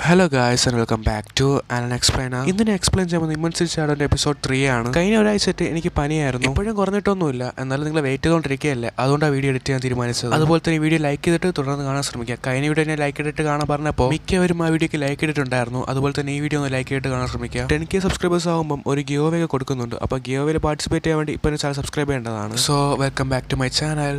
Hello guys and welcome back to Alan explainer ഇന്ന് ഞാൻ explain ചെയ്യുമ്പോൾ ഇമ്മൻസി ഷാഡോന്റെ എപ്പിസോഡ് ത്രീ ആണ് കഴിഞ്ഞ ഒരാഴ്ചയായിട്ട് എനിക്ക് പനിയായിരുന്നു ഇപ്പോഴും കുറഞ്ഞിട്ടൊന്നുമില്ല എന്നാലും നിങ്ങൾ വെയിറ്റ് ചെയ്തുകൊണ്ടിരിക്കുകയല്ലേ അതുകൊണ്ട് ആ വീഡിയോ എഡിറ്റ് ചെയ്യാൻ തീരുമാനിച്ചത് അതുപോലെ തന്നെ ഈ വീഡിയോ ലൈക്ക് ചെയ്തിട്ട് തുടർന്ന് കാണാൻ ശ്രമിക്കുക കഴിഞ്ഞ വീഡിയോ ഞാൻ ലൈക്ക് ഇട്ടിട്ട് കാണാൻ പറഞ്ഞപ്പോൾ മിക്കവരും ആ വീഡിയോക്ക് ലൈക്ക് ഇട്ടിട്ടുണ്ടായിരുന്നു അതുപോലെ തന്നെ ഈ വീഡിയോ ഒന്ന് ലൈക്ക് ചെയ്തിട്ട് കാണാൻ ശ്രമിക്കുക ടെൻ കെ സബ്സ്ക്രൈബേഴ്സ് ആകുമ്പോൾ ഒരു ഗിയോവേ കൊടുക്കുന്നുണ്ട് അപ്പോൾ ഗിയോവേയിൽ പാർട്ടിസിപ്പേറ്റ് ചെയ്യാൻ വേണ്ടി ഇപ്പോൾ ചാനൽ സബ്സ്ക്രൈബ് ചെയ്യേണ്ടതാണ് so welcome back to my channel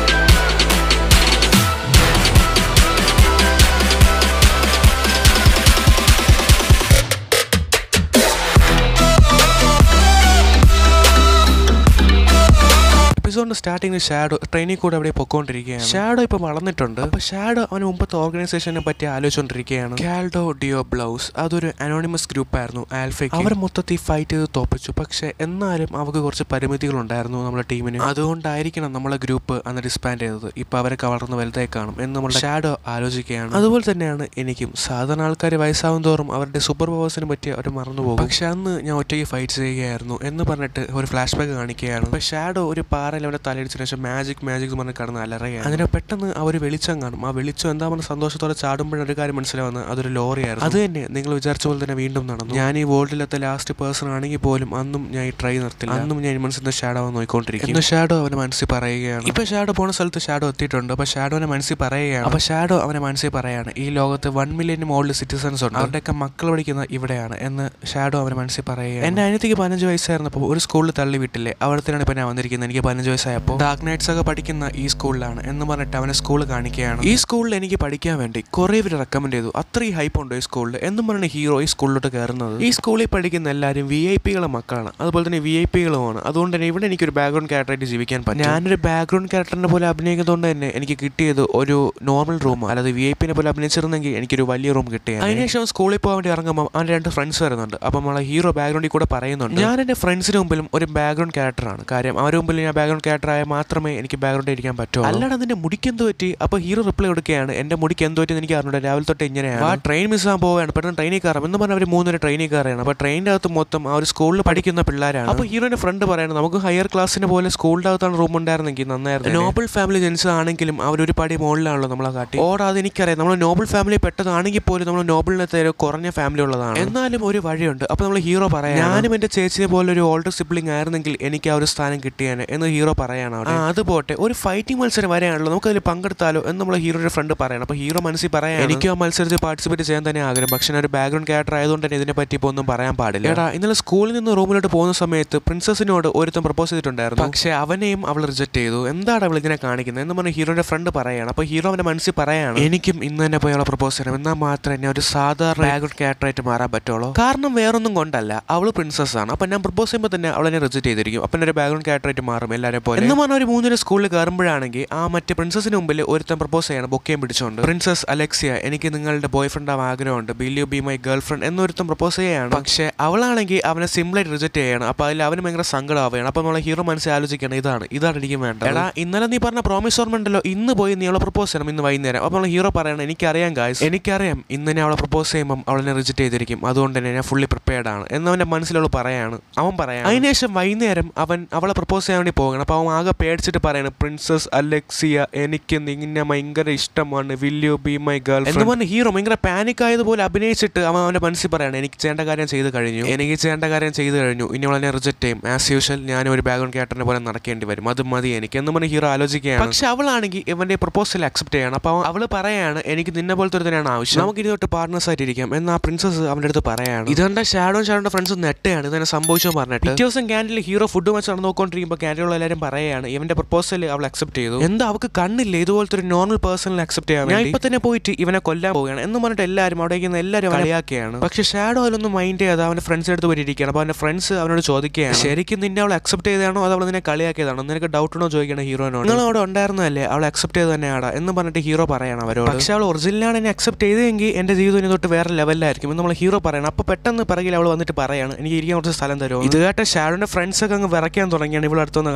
എപ്പിസോഡിന്റെ സ്റ്റാർട്ടിങ്ങിൽ ഷാഡോ ട്രെയിനിൽ കൂടെ അവിടെ പൊക്കോണ്ടിരിക്കുകയാണ് ഷാഡോ ഇപ്പൊ വളർന്നിട്ടുണ്ട് അപ്പൊ ഷാഡോ അവന് മുമ്പത്തെ ഓർഗനൈസേഷനെ പറ്റി ആലോചിച്ചുകൊണ്ടിരിക്കുകയാണ് കാൽഡോ ഡിയോ ബ്ലൗസ് അതൊരു അനോണിമസ് ഗ്രൂപ്പ് ആയിരുന്നു ആൽഫയ്ക്ക് അവർ മൊത്തത്തിൽ ഫൈറ്റ് ചെയ്ത് തോപ്പിച്ചു പക്ഷെ എന്നാലും അവർക്ക് കുറച്ച് പരിമിതികൾ ഉണ്ടായിരുന്നു നമ്മുടെ ടീമിന് അതുകൊണ്ടായിരിക്കണം നമ്മളെ ഗ്രൂപ്പ് അന്ന് ഡിസ്പാൻഡ് ചെയ്തത് ഇപ്പൊ അവരൊക്കെ വളർന്ന് വലുതായി കാണും എന്ന് നമ്മുടെ ഷാഡോ ആലോചിക്കുകയാണ് അതുപോലെ തന്നെയാണ് എനിക്കും സാധാരണ ആൾക്കാർ വയസ്സാവും തോറും അവരുടെ സൂപ്പർ പവേഴ്സിനെ പറ്റി അവർ മറന്നുപോകും പക്ഷെ അന്ന് ഞാൻ ഒറ്റയ്ക്ക് ഫൈറ്റ് ചെയ്യുകയായിരുന്നു എന്ന് പറഞ്ഞിട്ട് ഒരു ഫ്ലാഷ് ബാക്ക് കാണിക്കുകയാണ് അപ്പൊ ഷാഡോ ഒരു പാറയിൽ അവനെ തലയിടിച്ചതിന് ശേഷം മാജിക് മാജിക് എന്ന് പറഞ്ഞ് കടന്ന് അലറുകയാണ് അങ്ങനെ പെട്ടെന്ന് ആ ഒരു വെളിച്ചം കാണും ആ വെളിച്ചം എന്താ പറഞ്ഞ സന്തോഷത്തോടെ ചാടുമ്പോഴൊരു ഒരു കാര്യം മനസ്സിലാവുന്നത് അതൊരു ലോറിയായിരുന്നു അത് തന്നെ നിങ്ങൾ വിചാരിച്ച പോലെ തന്നെ വീണ്ടും നടന്നു ഞാൻ ഈ വേൾഡിലത്തെ ലാസ്റ്റ് പേഴ്സൺ ആണെങ്കിൽ പോലും അന്നും ഞാൻ ഈ ട്രൈ നിർത്തില്ല അന്നും ഞാൻ മനസ്സിന്റെ ഷാഡോ നോക്കിക്കൊണ്ടിരിക്കും ഇന്ന് ഷാഡോ അവന്റെ മനസ്സിൽ പറയുകയാണ് ഇപ്പൊ ഷാഡോ പോണ സ്ഥലത്ത് ഷാഡോ എത്തിയിട്ടുണ്ട് അപ്പൊ ഷാഡോനെ മനസ്സിൽ പറയുകയാണ് അപ്പൊ ഷാഡോ അവനെ മനസ്സിൽ പറയാണ് ഈ ലോകത്ത് വൺ മില്യൺ മുകളിൽ സിറ്റിസൺസ് ഉണ്ട് അവരുടെയൊക്കെ മക്കൾ പഠിക്കുന്ന ഇവിടെയാണ് എന്ന് ഷാഡോ അവനെ മനസ്സിൽ പറയുകയാണ് എന്റെ അനിയത്തിക്ക് പതിനഞ്ച് വയസ്സായിരുന്നപ്പോൾ ഒരു സ്കൂളിൽ തള്ളി വിട്ടില്ലേ അവിടത്തിനാണ് ഇപ്പൊ ഞാൻ വന്നിരിക്കുന്നത് എനിക്ക് പതിനഞ്ച് വയസ്സായപ്പോൾ ഡാർക്ക് നൈറ്റ്സ് ഒക്കെ പഠിക്കുന്ന ഈ സ്കൂളിലാണ് എന്ന് പറഞ്ഞിട്ട് അവനെ സ്കൂൾ കാണിക്കുകയാണ് ഈ സ്കൂളിൽ എനിക്ക് പഠിക്കാൻ വേണ്ടി കുറേ പേര് റെക്കമെൻഡ് ചെയ്തു അത്രയും ഹൈപ്പ് ഉണ്ട് ഈ സ്കൂളിൽ എന്നും പറഞ്ഞ ഹീറോ ഈ സ്കൂളിലോട്ട് കയറുന്നത് ഈ സ്കൂളിൽ പഠിക്കുന്ന എല്ലാവരും വി ഐ പികളെ മക്കളാണ് അതുപോലെ തന്നെ വി ഐ പികളുമാണ് അതുകൊണ്ട് തന്നെ ഇവിടെ എനിക്കൊരു ബാക്ക്ഗ്രൗണ്ട് ക്യാരക്ടറായിട്ട് ജീവിക്കാൻ പറ്റും ഞാനൊരു ബാക്ക്ഗ്രൗണ്ട് ക്യാരക്ടറിനെ പോലെ അഭിനയിക്കുന്നതുകൊണ്ട് തന്നെ എനിക്ക് കിട്ടിയത് ഒരു നോർമൽ റൂം അല്ലാതെ വി ഐ പിനെ പോലെ അഭിനയിച്ചിരുന്നെങ്കിൽ എനിക്കൊരു വലിയ റൂം കിട്ടിയത് അതിനുശേഷം സ്കൂളിൽ പോകാൻ വേണ്ടി ഇറങ്ങുമ്പോൾ അവൻ്റെ രണ്ട് ഫ്രണ്ട്സ് വരുന്നുണ്ട് അപ്പം നമ്മളെ ഹീറോ ബാക്ക്ഗ്രൗണ്ടിൽ കൂടെ പറയുന്നുണ്ട് ഞാൻ എൻ്റെ ഫ്രണ്ട്സിന് മുമ്പിലും ഒരു ബാക്ക്ഗ്രൗണ്ട് ക്യാരക്ടറാണ് കാര്യം അവരുടെ മുമ്പിൽ ഞാൻ ബാക്ക്ഗ്രൗണ്ട് ക്യാരക്ടർ ആയാൽ മാത്രമേ എനിക്ക് ബാക്ക്ഗ്രൗണ്ട് ഇരിക്കാൻ പറ്റൂ അല്ലാതെ അതിന്റെ മുടിക്ക് എന്ത് പറ്റി അപ്പോൾ ഹീറോ റിപ്ലൈ കൊടുക്കുകയാണ് എൻ്റെ മുടിക്ക് എന്ത് പറ്റി എനിക്ക് അറിഞ്ഞൂടെ രാവിലെ തൊട്ട് ഇങ്ങനെയാണ് ആ ട്രെയിൻ മിസ് ആകാൻ പോവുകയാണ് പെട്ടെന്ന് ട്രെയിനിൽ കയറാം എന്ന് പറഞ്ഞാൽ അവർ മൂന്നര ട്രെയിനിൽ കയറുകയാണ് അപ്പോൾ ട്രെയിനിൻ്റെ അകത്ത് മൊത്തം ആ ഒരു സ്കൂളിൽ പഠിക്കുന്ന പിള്ളേരാണ് അപ്പോൾ ഹീറോയുടെ ഫ്രണ്ട് പറയണം നമുക്ക് ഹയർ ക്ലാസ്സിന് പോലെ സ്കൂളിൻ്റെ അകത്താണ് റൂം ഉണ്ടായിരുന്നെങ്കിൽ നന്നായിരുന്നു നോബൽ ഫാമിലി ജനിച്ചതാണെങ്കിലും അവരൊരു പടി മുകളിലാണല്ലോ നമ്മളെ കാട്ടി ഓർ അത് എനിക്കറിയാം നമ്മൾ നോബൽ ഫാമിലി പെട്ടതാണെങ്കിൽ പോലും നമ്മൾ നോബലിനത്തെ ഒരു കുറഞ്ഞ ഫാമിലി ഉള്ളതാണ് എന്നാലും ഒരു വഴിയുണ്ട് അപ്പോൾ നമ്മൾ ഹീറോ പറയാം ഞാനും എൻ്റെ ചേച്ചിനെ പോലെ ഒരു ഓൾഡർ സിബ്ലിംഗ് ആയിരുന്നെങ്കിൽ എനിക്ക് ആ ഒരു സ്ഥാനം കിട്ടിയേനെ എന്ന് ഹീറോ പറയാണ് അവിടെ ആ, അത് പോട്ടെ ഒരു ഫൈറ്റിംഗ് മത്സരം വരെയാണല്ലോ നമുക്ക് അതിൽ പങ്കെടുത്താലോ എന്ന് നമ്മൾ ഹീറോയുടെ ഫ്രണ്ട് പറയണം അപ്പോൾ ഹീറോ മനസ്സിൽ പറയാം എനിക്ക് ആ മത്സരത്തിൽ പാർട്ടിസിപ്പേറ്റ് ചെയ്യാൻ തന്നെ ആഗ്രഹം പക്ഷേ ഞാൻ ഒരു ബാക്ക്ഗ്രൗണ്ട് ക്യാരക്ടർ ആയതുകൊണ്ട് തന്നെ ഇതിനെ പറ്റി ഇപ്പോൾ ഒന്നും പറയാൻ പാടില്ല എടാ ഇന്നലെ സ്കൂളിൽ നിന്ന് റൂമിലോട്ട് പോകുന്ന സമയത്ത് പ്രിൻസസിനോട് ഒരുത്തൻ പ്രപ്പോസ് ചെയ്തിട്ടുണ്ടായിരുന്നു പക്ഷേ അവനെയും അവൾ റിജക്ട് ചെയ്തു എന്താണ് അവൾ ഇതിനെ കാണിക്കുന്നത് എന്ന് പറഞ്ഞ് ഹീറോയുടെ ഫ്രണ്ട് പറയാണ് അപ്പോൾ ഹീറോ അവന്റെ മനസ്സിൽ പറയാണ് എനിക്കും ഇന്ന് തന്നെ പോയി അവളെ പ്രപ്പോസ് ചെയ്യണം എന്നാൽ മാത്രമേ ഞാൻ ഒരു സാധാരണ ബാക്ക്ഗ്രൗണ്ട് ക്യാരക്ടറായിട്ട് മാറാൻ പറ്റുള്ളൂ കാരണം വേറൊന്നും കൊണ്ടല്ല അവൾ പ്രിൻസസ് ആണ് അപ്പം ഞാൻ പ്രപ്പോസ് ചെയ്യുമ്പോൾ തന്നെ അവളെ റിജക്ട് ചെയ്തിരിക്കും അപ്പം ഒരു ബാക്ക്ഗ്രൗണ്ട് ക്യാരക്ടറായിട്ട് മാറും എല്ലാവരും പോലെ എന്ന് പറഞ്ഞ ഒരു മൂന്നിന് സ്കൂളിൽ കയറുമ്പോഴാണെങ്കിൽ ആ മറ്റേ പ്രിൻസസിന് മുമ്പിൽ ഒരുത്തൻ പ്രപ്പോസ് ചെയ്യണം ബൊക്കെയും പിടിച്ചോണ്ട് പ്രിൻസസ് അലക്സിയ എനിക്ക് നിങ്ങളുടെ ബോയ് ഫ്രണ്ട് ആവാൻ ആഗ്രഹമുണ്ട് will you be my girlfriend എന്നൊരുത്തൻ പ്രപ്പോസ് ചെയ്യാണ് പക്ഷേ അവളാണെങ്കിൽ അവനെ സിമ്പിളായിട്ട് റിജക്ട് ചെയ്യണം അപ്പോൾ അതിൽ അവന് ഭയങ്കര സങ്കടമാവുകയാണ് അപ്പോൾ നമ്മളെ ഹീറോ മനസ്സിൽ ആലോചിക്കണം ഇതാണ് ഇതാണ് എനിക്ക് വേണ്ടത് എടാ ഇന്നലെ നീ പറഞ്ഞ പ്രോമിസ് ഓർമ്മ ഉണ്ടല്ലോ ഇന്ന് പോയി നീ അവളെ പ്രപ്പോസ് ചെയ്യണം ഇന്ന് വൈകുന്നേരം അപ്പോൾ നമ്മളെ ഹീറോ പറയണം എനിക്കറിയാം ഗായ്സ് എനിക്കറിയാം ഇന്ന് ഞാൻ അവളെ പ്രപ്പോസ് ചെയ്യുമ്പോൾ അവളെ റിജക്ട് ചെയ്തിരിക്കും അതുകൊണ്ട് തന്നെ ഞാൻ ഫുള്ളി പ്രിപ്പയർഡ് ആണ് എന്നവൻ്റെ മനസ്സിലുള്ള പറയാണ് അവൻ പറയാം അതിനുശേഷം വൈകുന്നേരം അവൻ അവളെ പ്രപ്പോസ് ചെയ്യാൻ വേണ്ടി പോകണം അപ്പോൾ അവൻ ആകെ പേടിച്ചിട്ട് പറയാണ് പ്രിൻസസ് അലക്സിയ എനിക്ക് നിന്നെ ഭയങ്കര ഇഷ്ടമാണ് will you be my girl എന്ന് പറഞ്ഞ ഹീറോ ഭയങ്കര പാനിക് ആയതുപോലെ അഭിനയിച്ചിട്ട് അവൻ അവൻ്റെ മനസ്സിൽ പറയാണ് എനിക്ക് ചെയ്യേണ്ട കാര്യം ചെയ്ത് കഴിഞ്ഞു എനിക്ക് ചെയ്യേണ്ട കാര്യം ചെയ്ത് കഴിഞ്ഞു ഇനി അവളെ റിജക്ട് ചെയ്യും ആസ് യൂഷ്വൽ ഞാൻ ഒരു ബാക്ക്ഗ്രൗണ്ട് ക്യാരക്ടറിനെ പോലെ നടക്കേണ്ടി വരും അത് മതി എനിക്ക് എന്ന് പറഞ്ഞ ഹീറോ ആലോചിക്കുകയാണ് പക്ഷെ അവളാണെങ്കിൽ ഇവന്റെ പ്രപ്പോസൽ അക്സെപ്റ്റ് ചെയ്യണം അപ്പോൾ അവള് പറയാണ് എനിക്ക് നിന്നെ പോലത്തെ ഒരുത്തനാണ് ആവശ്യം നമുക്ക് ഇനി തൊട്ട് പാർട്ട്നേഴ്സ് ആയിട്ടിരിക്കാം എന്ന് ആ പ്രിൻസസ് അവൻ്റെ അടുത്ത് പറയാണ് ഇതെന്റെ ഷാഡോ ഷാഡോന്റെ ഫ്രണ്ട്സ് നെട്ടയാണ് ഇതന്നെ സംഭവിച്ചോ പറഞ്ഞിട്ട് പിറ്റേ ദിവസം ക്യാൻറ്റീനിൽ ഹീറോ ഫുഡ് വെച്ച് നടന്നു നോക്കിക്കൊണ്ടിരിക്കുമ്പോൾ ക്യാൻറ്റീനുള്ള എല്ലാവരും പറയാണ് ഇവന്റെ പ്രപ്പോസൽ അവൾ അക്സെപ്റ്റ് ചെയ്തു എന്താ അവൾക്ക് കണ്ണില്ല ഇതുപോലത്തെ ഒരു നോർമൽ പേഴ്സണൽ അക്സെപ്റ്റ് ചെയ്യാൻ ഞാൻ ഇപ്പൊ തന്നെ പോയിട്ട് ഇവനെ കൊല്ലാൻ പോവുകയാണ് എന്ന് പറഞ്ഞിട്ട് എല്ലാവരും അവിടെ ഇരിക്കുന്ന എല്ലാവരും കളിയാക്കിയാണ് പക്ഷെ ഷാഡോ അതിലൊന്നും മൈൻഡ് ചെയ്യാതെ അവന്റെ ഫ്രണ്ട്സിന്റെ അടുത്ത് പോയിരിക്കുകയാണ് അപ്പോൾ അവന്റെ ഫ്രണ്ട്സ് അവനോട് ചോദിക്കുകയാണ് ശരിക്കും നിന്നെ അവൾ അക്സെപ്റ്റ് ചെയ്തതാണോ അത് അവൾ നിന്നെ കളിയാക്കിയതാണോ നിനക്ക് ഡൗട്ട് ഉണ്ടോ ചോദിക്കണം ഹീറോനോട് നിങ്ങൾ അവിടെ ഉണ്ടായിരുന്നല്ലേ അവൾ അക്സെപ്റ്റ് ചെയ്ത് തന്നെയാടാ എന്ന് പറഞ്ഞിട്ട് ഹീറോ പറയണം അവരോട് പക്ഷെ അവൾ ഒറിജിനലാണ് എന്നെ അക്സെപ്റ്റ് ചെയ്തെങ്കിൽ എന്റെ ജീവിതം ഇനി തൊട്ട് വേറെ ലെവലിലായിരിക്കും എന്ന് നമ്മൾ ഹീറോ പറയണം അപ്പോൾ പെട്ടെന്ന് പിറകിൽ അവൾ വന്നിട്ട് പറയാണ് എനിക്ക് ഇരിക്കാൻ കുറച്ച് സ്ഥലം തരുമോ ഇത് കേട്ട ഷാഡോന്റെ ഫ്രണ്ട്സ് ഒക്കെ അങ്ങ് വിറയ്ക്കാൻ തുടങ്ങിയാണ് ഇവിടെ അടുത്തൊന്ന് കണ്ടിട്ട് അപ്പോൾ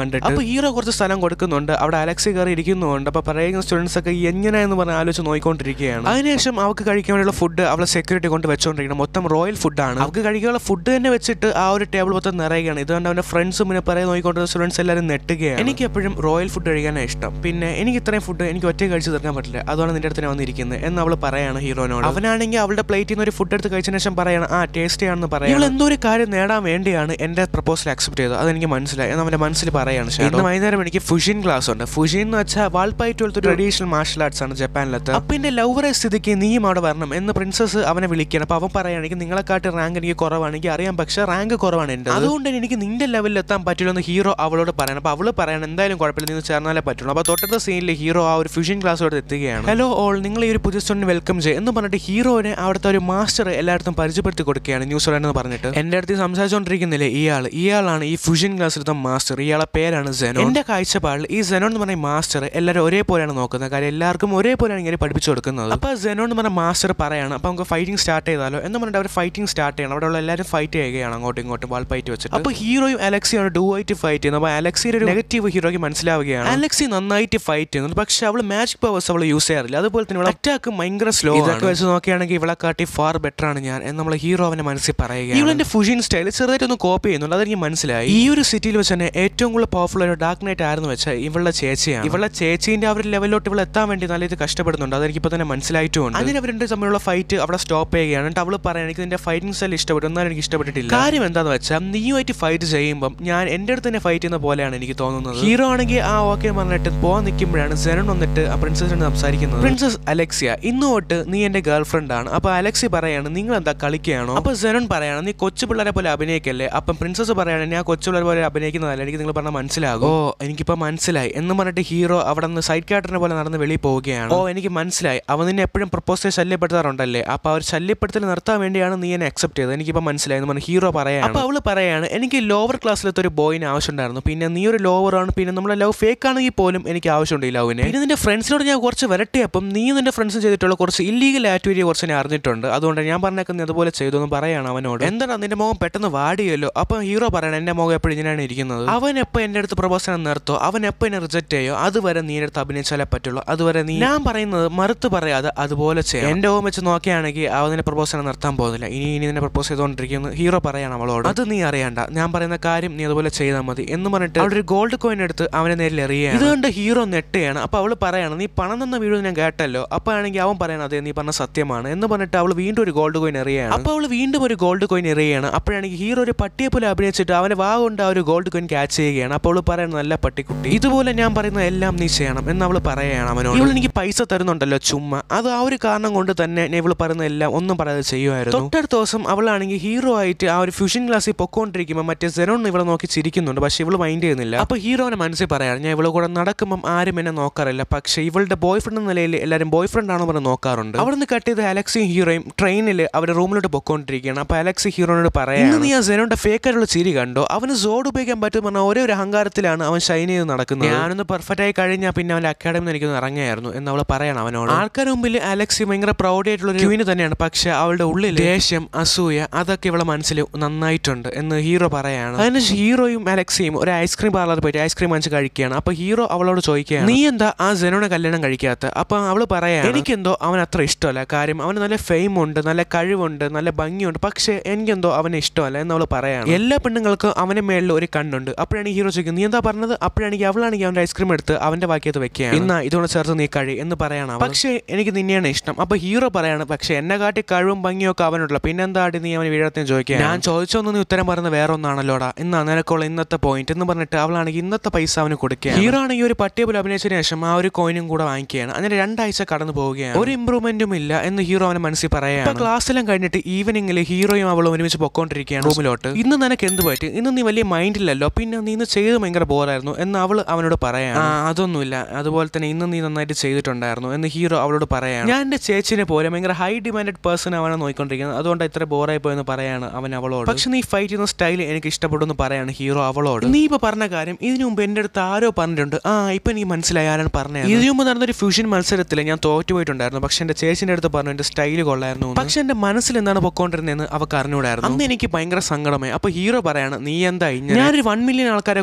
ഹീറോ കുറച്ച് സ്ഥലം കൊടുക്കുന്നുണ്ട് അവിടെ അലക്സി കയറി ഇരിക്കുന്നുണ്ട് അപ്പൊ പറയുന്ന സ്റ്റുഡൻസ് ഒക്കെ എങ്ങനെയെന്ന് പറഞ്ഞ് ആലോചിച്ച് നോക്കിക്കൊണ്ടിരിക്കുകയാണ് അതിനുശേഷം അവർക്ക് കഴിക്കാൻ വേണ്ടിയുള്ള ഫുഡ് അവളെ സെക്യൂരിറ്റി കൊണ്ട് വെച്ചോണ്ടിരിക്കണം മൊത്തം റോയൽ ഫുഡാണ് അവർക്ക് കഴിക്കാനുള്ള ഫുഡ് തന്നെ വെച്ചിട്ട് ആ ഒരു ടേബിൾ മൊത്തം നിറയുകയാണ് ഇതുകൊണ്ട് അവന്റെ ഫ്രണ്ട്സ് മുന്നേ പറയാൻ നോക്കിക്കൊണ്ടിരുന്ന സ്റ്റുഡൻസ് എല്ലാവരും നെട്ടുകയാണ് എനിക്ക് എപ്പോഴും റോയൽ ഫുഡ് കഴിക്കാനാണ് ഇഷ്ടം പിന്നെ എനിക്ക് ഇത്രയും ഫുഡ് എനിക്ക് ഒറ്റ കഴിച്ച് തീർക്കാൻ പറ്റില്ല അതുകൊണ്ട് നിന്റെ അടുത്ത് ഞാൻ വന്നിരിക്കുന്നത് എന്ന് അവൾ പറയാണ് ഹീറോനോട് അവനാണെങ്കിൽ അവളുടെ പ്ലേറ്റിൽ നിന്ന് ഒരു ഫുഡ് എടുത്ത് കഴിച്ചതിന് ശേഷം പറയാണ് ആ ടേസ്റ്റി ആണെന്ന് പറയാം ഇവൾ എന്തോ ഒരു കാര്യം നേടാൻ വേണ്ടിയാണ് എന്റെ പ്രപ്പോസൽ അക്സെപ്റ്റ് ചെയ്തത് അതെനിക്ക് മനസ്സിലായി എന്ന് അവന്റെ മനസ്സിൽ പറയാണ് ഷാഡോ. ഇന്ന് വൈകുന്നേരം എനിക്ക് ഫുഷിൻ ക്ലാസ് ഉണ്ട് ഫുഷിൻ എന്ന് വെച്ചാൽ വാൾപ്പൈറ്റ് പോലത്തെ ട്രഡീഷണൽ മാർഷൽ ആർട്സ് ആണ് ജപ്പാനിലത്തെ അപ്പൊ എന്റെ ലവറെ സ്ഥിതിക്ക് നീയും അവിടെ വരണം എന്ന് പ്രിൻസസ് അവനെ വിളിക്കണം അപ്പൊ അവൻ പറയുകയാണെങ്കിൽ നിങ്ങളെക്കാട്ടി റാങ്ക് എനിക്ക് കുറവാണ് എനിക്ക് അറിയാം പക്ഷേ റാങ്ക് കുറവാണ് എന്റെ അതുകൊണ്ട് തന്നെ എനിക്ക് നിന്റെ ലെവലിൽ എത്താൻ പറ്റില്ല എന്ന് ഹീറോ അവളോട് പറയണം അപ്പൊ അവള് പറയണം എന്തായാലും കുഴപ്പമില്ല നിങ്ങൾ ചേർന്നാലേ പറ്റുള്ളൂ അപ്പൊ തൊട്ടത്തെ സീനിൽ ഹീറോ ആ ഒരു ഫ്യൂഷൻ ക്ലാസ്സോട് എത്തുകയാണ് ഹലോ ഓൾ നിങ്ങൾ ഈ ഒരു പുതിയ സ്റ്റുഡന്റ് വെൽക്കം ചെയ്യും എന്ന് പറഞ്ഞിട്ട് ഹീറോനെ അവിടുത്തെ ഒരു മാസ്റ്റർ എല്ലായിടത്തും പരിചയപ്പെടുത്തി കൊടുക്കുകയാണ് ന്യൂസ് എന്ന് പറഞ്ഞിട്ട് എന്റെ അടുത്ത് സംസാരിച്ചുകൊണ്ടിരിക്കുന്നില്ലേ ഇയാൾ ഇയാളാണ് ഈ ഫ്യൂഷൻ ക്ലാസ്സിലത്തെ മാസ്റ്റർ ഇയാളെ പേരാണ് സെനോ എന്റെ കാഴ്ചപ്പാടിൽ ഈ സെനോ എന്ന് പറഞ്ഞ മാസ്റ്റർ എല്ലാവരും ഒരേപോലെയാണ് നോക്കുന്നത് കാര്യം എല്ലാവർക്കും ഒരേപോലെയാണ് ഇങ്ങനെ പഠിപ്പിച്ചു കൊടുക്കുന്നത് അപ്പൊ സെനോ എന്ന് പറഞ്ഞ മാസ്റ്റർ പറയാണ് അപ്പൊ നമുക്ക് ഫൈറ്റിംഗ് സ്റ്റാർട്ട് ചെയ്താലോ എന്ന് പറഞ്ഞിട്ട് അവർ ഫൈറ്റിംഗ് സ്റ്റാർട്ട് ചെയ്യണം അവിടെ ഉള്ള എല്ലാവരും ഫൈറ്റ് ചെയ്യുകയാണ് അങ്ങോട്ടും ഇങ്ങോട്ടും വാൾപ്പൈറ്റ് വെച്ചിട്ട് അപ്പൊ ഹീറോയും അലക്സിയാണ് ഡു ആയിട്ട് ഫൈറ്റ് ചെയ്യുന്നത് അപ്പൊ അലക്സിയുടെ ഒരു നെഗറ്റീവ് ഹീറോയ്ക്ക് മനസ്സിലാവുകയാണ് അലക്സി നന്നായിട്ട് ഫൈറ്റ് ചെയ്യുന്നുണ്ട് പക്ഷെ അവൾ മാജിക് പവേഴ്സ് അവൾ യൂസ് ചെയ്യാറില്ല അതുപോലെ തന്നെ ഇവളെ അറ്റാക്ക് ഭയങ്കര സ്ലോ ഇതൊക്കെ വെച്ച് നോക്കുകയാണെങ്കിൽ ഇവളെ കാട്ടി ഫാർ ബെറ്റർ ആണ് ഞാൻ എന്ന് നമ്മൾ ഹീറോ അവന്റെ മനസ്സിൽ പറയുകയാണ് ഇവളെന്റെ ഫുഷിൻ സ്റ്റൈൽ ചെറുതായിട്ടൊന്ന് കോപ്പി ചെയ്യുന്നുണ്ട് അതെനിക്ക് മനസ്സിലായി ഈ ഒരു സിറ്റിയിൽ വെച്ച് തന്നെ ഏറ്റവും കൂടുതൽ പവർഫുൾ ഒരു ഡാർക്ക് നൈറ്റ് ആയിരുന്നു വെച്ചാൽ ഇവളുടെ ചേച്ചിയാണ് ഇവളുടെ ചേച്ചീന്റെ ആ ഒരു ലെവലിലോട്ട് ഇവൾ എത്താൻ വേണ്ടി നല്ല ഇത് കഷ്ടപ്പെടുന്നുണ്ട് അതെനിക്ക് ഇപ്പൊ തന്നെ മനസ്സിലായിട്ടുമുണ്ട് അതിന് അവർ രണ്ട് തമ്മിലുള്ള ഫൈറ്റ് അവിടെ സ്റ്റോപ്പ് ചെയ്യുകയാണ് എന്നിട്ട് അവള് പറയാൻ എനിക്ക് നിന്റെ ഫൈറ്റിംഗ് സ്റ്റൈൽ ഇഷ്ടപ്പെട്ടു എന്നാലും എനിക്ക് ഇഷ്ടപ്പെട്ടിട്ടില്ല കാര്യം എന്താന്ന് വെച്ചാൽ നീയുമായിട്ട് ഫൈറ്റ് ചെയ്യുമ്പോൾ ഞാൻ എന്റെ അടുത്ത് തന്നെ ഫൈറ്റ് ചെയ്യുന്ന പോലെയാണ് എനിക്ക് തോന്നുന്നത് ഹീറോ ആണെങ്കിൽ ആ ഓക്കെ പറഞ്ഞിട്ട് പോകാൻ നിൽക്കുമ്പോഴാണ് സെനൺ വന്നിട്ട് ആ പ്രിൻസസിനോട് സംസാരിക്കുന്നത് പ്രിൻസസ് അലക്സിയ ഇന്ന് തൊട്ട് നീ എന്റെ ഗേൾ ഫ്രണ്ട് ആണ് അപ്പൊ അലക്സി പറയാണ് നിങ്ങൾ എന്താ കളിക്കുകയാണോ അപ്പൊ സെനൺ പറയാണ് നീ കൊച്ചു പിള്ളേരെ പോലെ അഭിനയിക്കല്ലേ അപ്പം പ്രിൻസസ് പറയാണ് ഞാൻ കൊച്ചു പിള്ളേരെ പോലെ അഭിനയിക്കുന്നതല്ല എനിക്ക് നിങ്ങൾ പറഞ്ഞാൽ മനസ്സിലാകും ഓ എനിക്കിപ്പോ മനസ്സിലായി എന്ന് പറഞ്ഞിട്ട് ഹീറോ അവിടെ നിന്ന് സൈഡ് ക്യാരക്ടറിനെ പോലെ നടന്ന് വെളിയിൽ പോവുകയാണ് ഓ എനിക്ക് മനസ്സിലായി അവൻ നിന്നെ എപ്പോഴും പ്രപ്പോസ് ശല്യപ്പെടുത്താറുണ്ടല്ലേ അപ്പൊ അവർ ശല്യപ്പെടുത്തൽ നിർത്താൻ വേണ്ടിയാണ് നീ എന്നെ അക്സെപ്റ്റ് ചെയ്തത് എനിക്കിപ്പോ മനസ്സിലായി എന്ന് പറഞ്ഞ് ഹീറോ പറയാണ് അപ്പൊ അവള് പറയാണ് എനിക്ക് ലോവർ ക്ലാസ്സിലത്തെ ഒരു ബോയിന് ആവശ്യമുണ്ടായിരുന്നു പിന്നെ നീ ഒരു ലോവർ ആണ് പിന്നെ നമ്മളെ ലവ് ഫേക്ക് ആണെങ്കിൽ പോലും എനിക്ക് ആവശ്യമുണ്ട് ഈ ലവിനെ പിന്നെ നിന്റെ ഫ്രണ്ട്സിനോട് ഞാൻ കുറച്ച് വരട്ടിയപ്പം നീ നിന്റെ ഫ്രണ്ട്സും ചെയ്തിട്ടുള്ള കുറച്ച് ഇല്ലീഗൽ ആക്ടിവിറ്റി കുറച്ച് ഞാൻ അറിഞ്ഞിട്ടുണ്ട് അതുകൊണ്ട് ഞാൻ പറഞ്ഞേക്കുന്നത് നീ അതുപോലെ ചെയ്തു എന്ന് പറയാണ് അവനോട് എന്താണ് നിന്റെ മുഖം പെട്ടെന്ന് വാടിയല്ലോ അപ്പൊ ഹീറോ പറയണം എന്റെ മുഖം എപ്പോഴും ഇങ്ങനെയാണ് ഇരിക്കുന്നത് അവൻ എപ്പോ എന്റെ അടുത്ത് പ്രപ്പോസനം നിർത്തോ അവൻ എപ്പോ എന്നെ റിജക്ട് ചെയ്യോ അതുവരെ നീ എൻ്റെ അടുത്ത് അഭിനയിച്ചാലേ പറ്റുള്ളൂ അതുവരെ നീ ഞാൻ പറയുന്നത് മറുത്ത് പറയാതെ അതുപോലെ ചെയ്യാം എന്റെ ഓം വെച്ച് നോക്കുകയാണെങ്കിൽ അവൻ നിന്നെ പ്രപ്പോസനം നിർത്താൻ പോകുന്നില്ല ഇനി ഇനി നിന്നെ പ്രപ്പോസ് ചെയ്തുകൊണ്ടിരിക്കുന്നു ഹീറോ പറയാണ് അവളോട് അത് നീ അറിയണ്ട ഞാൻ പറയുന്ന കാര്യം നീ അതുപോലെ ചെയ്താൽ മതി എന്ന് പറഞ്ഞിട്ട് അവിടെ ഒരു ഗോൾഡ് കോയിൻ എടുത്ത് അവനെ നേരിൽ എറിയുകയാണ് ഇതുകൊണ്ട് ഹീറോ നെട്ടുകയാണ് അപ്പൊ അവള് പറയാണ് നീ പണം തന്ന വീഡിയോ ഞാൻ കേട്ടല്ലോ അപ്പൊ ആണെങ്കിൽ അവൻ പറയണം അതെ നീ പറഞ്ഞ സത്യമാണ് എന്ന് പറഞ്ഞിട്ട് അവൾ വീണ്ടും ഒരു ഗോൾഡ് കോയിൻ എറിയാണ് അപ്പൊ അവൾ വീണ്ടും ഒരു ഗോൾഡ് കോയിൻ എറിയുകയാണ് അപ്പോഴാണെങ്കിൽ ഹീറോ ഒരു പട്ടിയെ പോലെ അഭിനയിച്ചിട്ട് അവനെ വാ കൊണ്ട് ആ ഒരു ഗോൾഡ് കോയിൻ ക്യാച്ച് ചെയ്യുകയാണ് അപ്പോൾ അവള് പറയണം നല്ല പട്ടിക്കുട്ടി ഇതുപോലെ ഞാൻ പറയുന്ന എല്ലാം നീ ചെയ്യണം എന്ന് അവള് പറയുകയാണ് അവനോട് ഇവൾ എനിക്ക് പൈസ തരുന്നുണ്ടല്ലോ ചുമ്മാ അത് ആ ഒരു കാരണം കൊണ്ട് തന്നെ ഞാൻ ഇവള് പറയുന്ന എല്ലാം ഒന്നും പറയാതെ ചെയ്യുമായിരുന്നു തൊട്ടടുത്ത ദിവസം അവളാണെങ്കിൽ ഹീറോ ആയിട്ട് ആ ഒരു ഫ്യൂഷൻ ക്ലാസ്സിൽ പൊക്കോണ്ടിരിക്കുമ്പോൾ മറ്റേ സെറോൺ ഇവളെ നോക്കി ചിരിക്കുന്നുണ്ട് പക്ഷെ ഇവള് മൈൻഡ് ചെയ്യുന്നില്ല അപ്പൊ ഹീറോനെ മനസ്സിൽ പറയാണ് ഞാൻ ഇവളെ കൂടെ നടക്കുമ്പോൾ ആരും എന്നെ നോക്കാറില്ല പക്ഷെ ഇവളുടെ ബോയ് ഫ്രണ്ട് എന്ന നിലയിൽ എല്ലാവരും ബോയ് ഫ്രണ്ട് ആണോ പറഞ്ഞ് നോക്കാറുണ്ട് അവിടെ നിന്ന് കട്ട് ചെയ്ത് അലക്സിയും ഹീറോയും ട്രെയിനിൽ അവരുടെ റൂമിലോട്ട് പൊക്കോണ്ടിരിക്കുകയാണ് അപ്പൊ അലക്സി ഹീറോനോട് പറയാം "ഇന്ന് നീ ആ സെനോന്റെ ഫേക്ക് ആയിട്ടുള്ള ചിരി കണ്ടോ അവന് സോഡ് ഉപയോഗിക്കാൻ പറ്റും പറഞ്ഞ ഒരേ ഒരു അഹങ്കാരത്തിലാണ് അവൻ ഷൈൻ ചെയ്ത് നടക്കുന്നത് ഞാനൊന്ന് പെർഫെക്റ്റ് ആയി കഴിഞ്ഞാൽ പിന്നെ അവന്റെ അക്കാഡമിയിൽ എനിക്കൊന്ന് ഇറങ്ങിയായിരുന്നു എന്ന് അവൾ പറയണം അവനോട് ആൾക്കാരുടെ മുമ്പിൽ അലക്സി ഭയങ്കര പ്രൗഡ് ആയിട്ടുള്ള ഒരു ക്വീന് തന്നെയാണ് പക്ഷെ അവളുടെ ഉള്ളിൽ ദേഷ്യം അസൂയ അതൊക്കെ ഇവളെ മനസ്സിൽ നന്നായിട്ടുണ്ട് എന്ന് ഹീറോ പറയാണ് അതിന് ഹീറോയും അലക്സിയും ഒരു ഐസ്ക്രീം പാർലറിൽ പോയിട്ട് ഐസ്ക്രീം വാങ്ങിച്ച് കഴിക്കുകയാണ് അപ്പൊ ഹീറോ അവളോട് ചോദിക്കുകയാണ് നീ എന്താ ആ ജനോനെ കല്യാണം കഴിക്കാത്ത അപ്പൊ അവള് പറയാ എനിക്കെന്തോ അവൻ അത്ര ഇഷ്ടമല്ല കാര്യം അവന് നല്ല ഫെയിം ഉണ്ട് നല്ല കഴിവുണ്ട് നല്ല ഭംഗിയുണ്ട് പക്ഷെ എനിക്കെന്തോ അവനെ ഇഷ്ടമല്ല എന്ന് അവള് പറയാണ് എല്ലാ പെണ്ണുങ്ങൾക്കും അവന്റെ മേളിൽ ഒരു കണ്ണുണ്ട് അപ്പോഴാണ് ഹീറോ ചോദിക്കുന്നത് നീ എന്താ പറഞ്ഞത് അപ്പോഴാണെങ്കിൽ അവളാണെങ്കിൽ അവന്റെ ഐസ്ക്രീം എടുത്ത് അവന്റെ വാക്കിയത് വെക്കുകയാണ് ഇന്നാ ഇതോടെ ചേർത്ത് നീ കഴി എന്ന് പറയണം അവൾ. പക്ഷേ എനിക്ക് നിന്നെയാണ് ഇഷ്ടം അപ്പൊ ഹീറോ പറയാണ് പക്ഷെ എന്നെ കാട്ടി കഴിവും ഭംഗിയും ഒക്കെ അവനുണ്ടല്ലോ പിന്നെന്താ അടി നീ അവന് വീഴത്തിന് ചോദിക്കുക ഞാൻ ചോദിച്ചൊന്നും നീ ഉത്തരം പറയുന്നത് വേറെ ഒന്നാണല്ലോടാ ഇന്നാ നിനക്കുള്ള ഇന്നത്തെ പോയിന്റ് എന്ന് പറഞ്ഞിട്ട് അവളാണെങ്കിൽ ഇന്നത്തെ പൈസ അവന് കൊടുക്കുക ഹീറോ ആണെങ്കിൽ ഒരു പട്ടിയെ പോലെ അഭിനയിച്ചതിന് ശേഷം ആ ഒരു കോയിനും കൂടെ വാങ്ങിക്കുകയാണ് അങ്ങനെ രണ്ടാഴ്ച കടന്നു പോവുകയാണ് ഒരു ഇമ്പ്രൂവ്മെന്റും ഇല്ല എന്ന് ഹീറോ അവന് മനസ്സിൽ പറയാം ഇപ്പൊ ക്ലാസ്സെല്ലാം കഴിഞ്ഞിട്ട് ഈവനിങ്ങിൽ ഹീറോയും അവളും ഒരുമിച്ച് പൊക്കോണ്ടിരിക്കുകയാണ് റൂമിലോട്ട് ഇന്ന് നിനക്ക് എന്ത് പറ്റി ഇന്ന് നീ വലിയ മൈൻഡിലല്ലോ പിന്നെ നീ ഇന്ന് ചെയ്ത് ഭയങ്കര ബോറായിരുന്നു എന്ന് അവൾ അവനോട് പറയാം ആ അതൊന്നുമില്ല അതുപോലെ തന്നെ ഇന്ന് നീ നന്നായിട്ട് ചെയ്തിട്ടുണ്ടായിരുന്നു എന്ന് ഹീറോ അവളോട് പറയാം ഞാൻ എന്റെ ചേച്ചിനെ പോലെ ഭയങ്കര ഹൈ ഡിമാൻഡഡ് പേഴ്സൺ അവനെ നോക്കിക്കൊണ്ടിരിക്കുന്നത് അതുകൊണ്ട് ഇത്ര ബോറായി പോയെന്ന് പറയാണ് അവൻ അവളോട് പക്ഷെ നീ ഫൈറ്റ് ചെയ്യുന്ന സ്റ്റൈൽ എനിക്ക് ഇഷ്ടപ്പെടുന്നു പറയാണ് ഹീറോ അവളോട് നീ ഇപ്പൊ പറഞ്ഞ കാര്യം ഇതിനു മുമ്പ് എന്റെ അടുത്ത് ആരോ പറഞ്ഞിട്ടുണ്ട് ആ ഇപ്പൊ എനിക്ക് മനസ്സിലായി ആരാണ് പറഞ്ഞത് ഇതിനു മുമ്പ് നടന്നൊരു ഫ്യൂഷൻ മത്സരത്തിൽ ഞാൻ തോറ്റുപോയിട്ടുണ്ടായിരുന്നു പക്ഷെ എന്റെ ചേച്ചിന്റെ അടുത്ത് പറഞ്ഞു എന്റെ സ്റ്റൈൽ കൊള്ളായിരുന്നു എന്ന്. പക്ഷെ എന്റെ മനസ്സിൽ എന്താണ് പൊക്കോണ്ടിരുന്നതെന്ന് അവക്ക് അറിഞ്ഞൂടായിരുന്നു അന്ന് എനിക്ക് ഭയങ്കര സങ്കടമായി അപ്പൊ ഹീറോ പറയാണ് നീ എന്താ ഇങ്ങനെ ഞാനൊരു വൺ മില്യൺ ആൾക്കാരെ കൊന്നാ പോലെ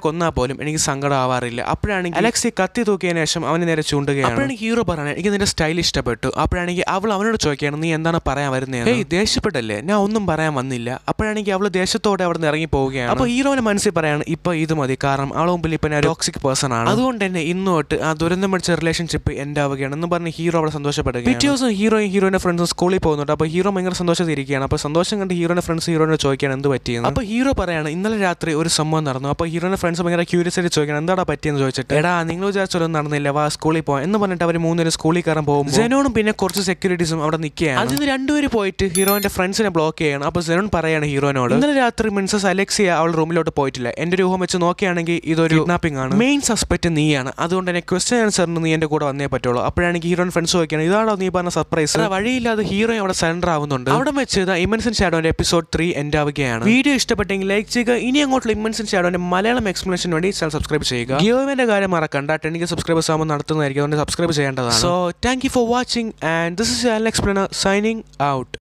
പോലും എനിക്ക് സങ്കടം ആവാറില്ല അപ്പോഴാണെങ്കിൽ അലക്സി കത്തി തൂക്കിയതിനു ശേഷം അവന് നേരെ ചൂണ്ടുകയാണ് അപ്പോഴാണ് ഹീറോ പറയണേ എനിക്ക് നിന്റെ സ്റ്റൈൽ ഇഷ്ടപ്പെട്ടു അപ്പോഴാണെങ്കിൽ അവൾ അവനോട് ചോദിക്കുകയാണ് നീ എന്താണ് പറയാൻ വരുന്നത് ഏയ് ദേഷ്യപ്പെട്ടല്ലേ ഞാൻ ഒന്നും പറയാൻ വന്നില്ല അപ്പോഴാണെങ്കിൽ അവൾ ദേഷ്യത്തോടെ അവിടെ നിന്ന് ഇറങ്ങി പോവുകയാണ് അപ്പോൾ ഹീറോയുടെ മനസ്സിൽ പറയാണ് ഇപ്പൊ ഇത് മതി കാരണം അവളെ മുമ്പിൽ ഇപ്പൊ ഞാൻ ടോക്സിക് പേഴ്സൺ ആണ് അതുകൊണ്ട് തന്നെ ഇന്ന് തൊട്ട് ആ ദുരന്തം പിടിച്ച റിലേഷൻഷിപ്പ് എൻ്റെ ആവുകയാണ് എന്ന് പറഞ്ഞ് ഹീറോ അവിടെ സന്തോഷപ്പെടുകയാണ് പിറ്റേ ദിവസം ഹീറോയും ഹീറോയുടെ ഫ്രണ്ട്സും സ്കൂളിൽ പോകുന്നുണ്ട് അപ്പോൾ ഹീറോ ഭയങ്കര സന്തോഷത്തിരിക്കുകയാണ് അപ്പോൾ സന്തോഷം കണ്ട് ഹീറോയുടെ ഫ്രണ്ട്സ് ഹീറോയോട് ചോദിക്കുകയാണ് എന്ത് പറ്റിയെന്ന് അപ്പോൾ ഹീറോ പറയാണ് ഇന്നലെ രാത്രി ഒരു സംഭവം നടന്നു അപ്പോൾ ഹീറോയുടെ ഫ്രണ്ട്സ് ഭയങ്കര ക്യൂരിയസ് ആയിട്ട് ചോദിക്കണം എന്താടാ പറ്റിയെന്ന് ചോദിച്ചിട്ട് എടാ നിങ്ങൾ വിചാരിച്ചൊന്നും നടന്നില്ല വാ സ്കൂളിൽ പോകാം എന്ന് പറഞ്ഞിട്ട് അവർ മൂന്നുപേരും സ്കൂളിൽ കയറാൻ പോകും ജനോണും പിന്നെ കുറച്ച് സെക്യൂരിറ്റീസും അവിടെ നിൽക്കുകയാണ് അതിൽ നിന്ന് രണ്ടുപേര് പോയിട്ട് ഹീറോന്റെ ഫ്രണ്ട്സിനെ ബ്ലോക്ക് ചെയ്യണം അപ്പോൾ ജനോൺ പറയാണ് ഹീറോനോട് ഇന്നലെ രാത്രി മിൻസസ് അലക്സിയ അവൾ റൂമിലോട്ട് പോയിട്ടില്ല എന്റെ രൂപം വെച്ച് നോക്കുകയാണെങ്കിൽ ഇതൊരു കിഡ്നാപ്പിംഗ് ആണ് മെയിൻ സസ്പെക്ട് നീയാണ് അതുകൊണ്ട് തന്നെ ക്വസ്റ്റ്യൻ ആൻസറിന് നീ എന്റെ കൂടെ വന്നേ പറ്റുള്ളൂ അപ്പോഴാണെങ്കിൽ ഹീറോൻ ഫ്രണ്ട്സ് ചോദിക്കുകയാണ് ഇതാണോ നീ പറഞ്ഞ സർപ്രൈസ് വഴിയില്ലാതെ ഹീറോ അവിടെ സറണ്ടർ ആവുന്നുണ്ട് അവിടെ വെച്ച് ഇമൻസൻ ഷാഡോന്റെ എപ്പിസോഡ് ത്രീ എൻഡ് ആവുകയാണ് വീഡിയോ ഇഷ്ടപ്പെട്ടെങ്കിൽ ലൈക്ക് ചെയ്യുക ഇനി അങ്ങോട്ടുള്ള ഇമൻസൻ ഷാഡോന്റെ മലയാളം എക്സ്പ്ലനേഷൻ വേണ്ടി ചാനൽ സബ്സ്ക്രൈബ് ചെയ്യുക ഗിയോവിന്റെ കാര്യം മറക്കണ്ട ടെനിക്ക് സബ്സ്ക്രൈബേഴ്സ് ആകുമ്പോൾ നടത്തുന്നതായിരിക്കും അതുകൊണ്ട് സബ്സ്ക്രൈബ് ചെയ്യേണ്ടതാണ് so thank you for watching and this is channel explainer signing out